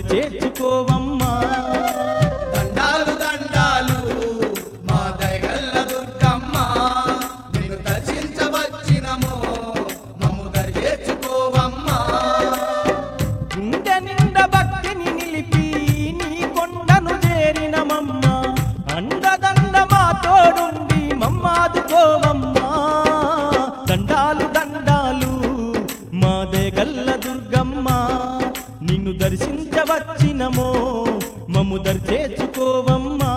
చేర్చుకోవమ్మా దండాలు దండాలు మా దయగల్ల దుర్గమ్మ నిన్ను దర్శించవచ్చినమో మమ్ము దర్శించుకోవమ్మా గుండె నిండా భక్తిని నిలిపి నీ కొండను చేరినమమ్మ అండదండ మా తోడుండి మమ్మాదుకోవమ్మా దండాలు దండాలు మాదే గల్ల దుర్గమ్మ నిన్ను దర్శించవచ్చినమో మమ్ము దర్చేసుకోవమ్మా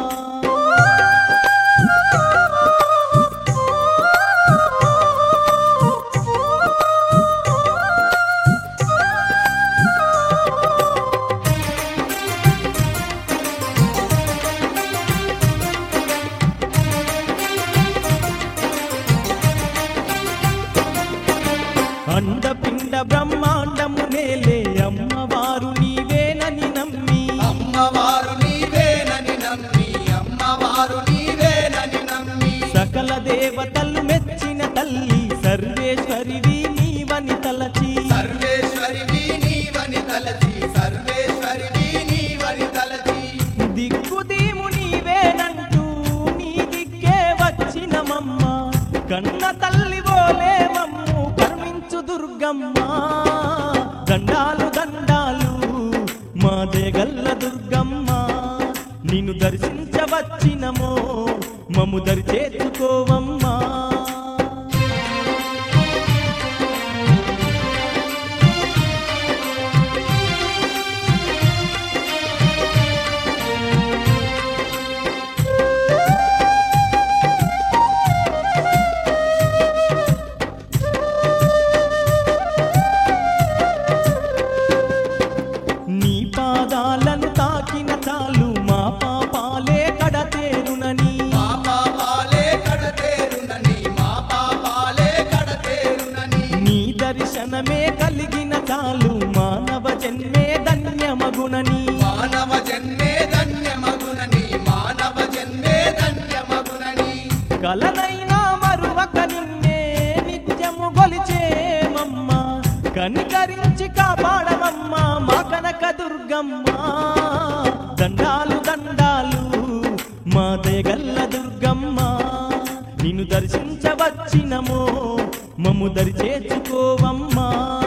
అండపిండ బ్రహ్మాండము నేలే అమ్మవారు నీవేనని నమ్మి అమ్మవారు నీవేనని నమ్మి అమ్మవారు నీవేనని నమ్మి సకల దేవతలు మెచ్చిన తల్లి సర్వేశ్వరివి నీవని తలచి సర్వేశ్వరివి నీవని తలచి సర్వేశ్వరివి నీవని తలచి దిక్కుదీము నీవేనంటూ నీ దిక్కే వచ్చినమమ్మ కన్న తల్లి ఓలే మమ్ము కరుణించు దుర్గమ్మ దండాలు దండాలు మాదే గల్ల దుర్గమ్మ నిన్ను దర్శించవచ్చినమో మమ్ము దరి చేర్చుకోవమ్మా నీ పాదాలను తాకిన చాలు మా పాపాలే కడతేరునని మా పాపాలే కడతేరునని మా పాపాలే కడతేరునని నీ దర్శనమే కలిగిన చాలు మానవ జన్మే ధన్యమగునని మానవ జన్మే ధన్యమగునని మానవ జన్మే ధన్యమగునని కలనైనా మరువక నిన్నే నిత్యము గొలిచేమమ్మ కనికరించి కాపాడమమ్మ మా కనక దుర్గమ్మ దండాలు దండాలు మా దేగల్ల దుర్గమ్మ నిన్ను దర్శించవచ్చినమో మమ్ము దరి చేర్చుకోవమ్మా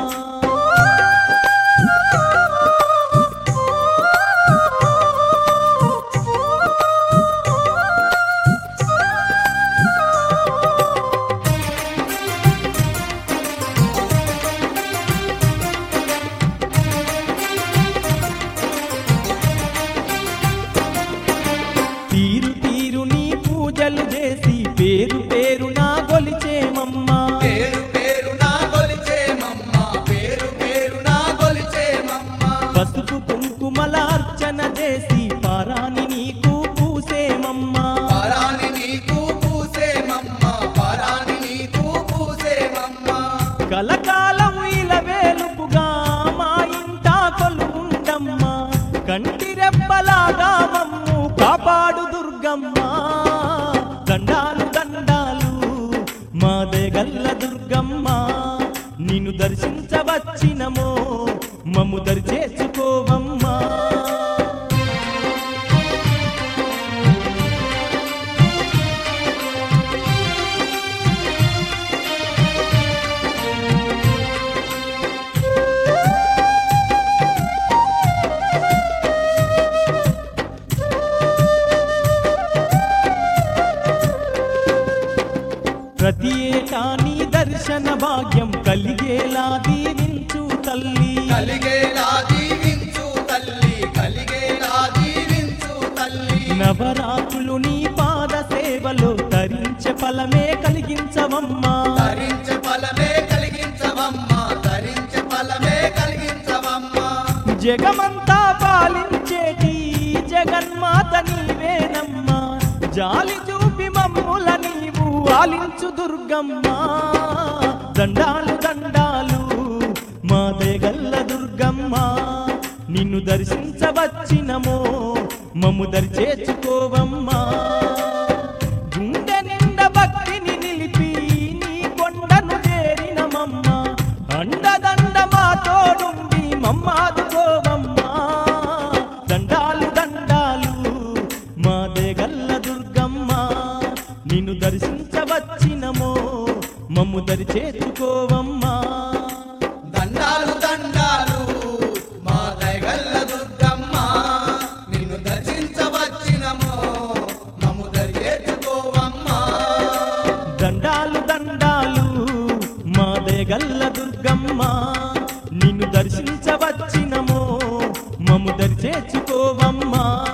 తీరు తీరు నీ పూజలు చేసి పేరు పేరు నా గొలిచేమమ్మా పేరు పేరు నా కొలిచేమమ్మ పేరు పేరు నా కొలిచేమమ్మ పసుపు కుంకుమల అర్చన చేసి పారాని నీకు పూసేమమ్మా పరాని నీకు పూసేమమ్మ పరాని నీకు పూసేమమ్మ కలకాలం ఇలా వేలుపుగా మా ఇంట కొలువుండమ్మా కంటి రెప్పలాగా మమ్ము కాపాడు దుర్గమ్మ దండాలు దండాలు మాదే గల్ల దుర్గమ్మ నిన్ను దర్శించవచ్చినమో మమ్ము దరి చేసుకోవమ్మా ప్రతి ఏటా నీ దర్శన భాగ్యం కలిగేలా దీవించు తల్లి కలిగేలా దీవించు తల్లి కలిగేలా దీవించు తల్లి నవరాత్రులు నీ పాద సేవలో తరించే ఫలమే కలిగించవమ్మా ధరించే ఫలమే కలిగించవమ్మా ధరించే ఫలమే కలిగించవమ్మా జగమంతా పాలించేటి జగన్మాత నీవేనమ్మా జాలి చూపి మమ్ముల నీవు ఆలించు దుర్గమ్మ దండాలు దండాలు మాదే గల్ల దుర్గమ్మ నిన్ను దర్శించవచ్చినమో మమ్ము దరి చేర్చుకోవమ్మా గుండె నిండా భక్తిని నిలిపి నీ కొండను చేరినమమ్మ అండదండ మా తోడుండి మమ్మాదుకోవమ్మా దరి చేతుకోవమ్మా దండాలు దండాలు మా దయగల్ల దుర్గమ్మ నిన్ను దర్శించవచ్చినమో మమ్ము దర్శించుకోవమ్మా దండాలు దండాలు మా దేగల్ల దుర్గమ్మ నిన్ను దర్శించవచ్చినమో మము దరిచేర్చుకోవమ్మా